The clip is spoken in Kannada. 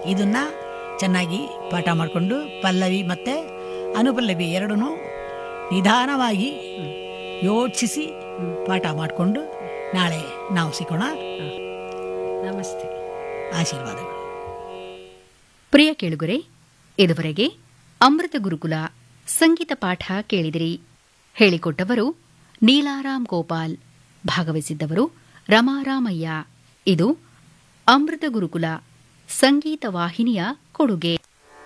ಇದನ್ನ ಚೆನ್ನಾಗಿ ಪಾಠ ಮಾಡಿಕೊಂಡು ಪಲ್ಲವಿ ಮತ್ತು ಅನುಪಲ್ಲವಿ ಎರಡೂ ನಿಧಾನವಾಗಿ ಯೋಚಿಸಿ ಪಾಠ ಮಾಡಿಕೊಂಡು ನಾಳೆ ನಾವು ಸಿಗೋಣ ನಮಸ್ತೆ ಆಶೀರ್ವಾದಗಳು ಪ್ರಿಯ ಕೇಳುಗರೆ ಇದುವರೆಗೆ ಅಮೃತ ಗುರುಕುಲ ಸಂಗೀತ ಪಾಠ ಕೇಳಿದಿರಿ ಹೇಳಿಕೊಟ್ಟವರು ನೀಲಾರಾಮ್ ಗೋಪಾಲ್ ಭಾಗವಹಿಸಿದ್ದವರು ರಮಾರಾಮಯ್ಯ ಇದು ಅಮೃತ ಗುರುಕುಲ ಸಂಗೀತ ವಾಹಿನಿಯ ಕೊಡುಗೆ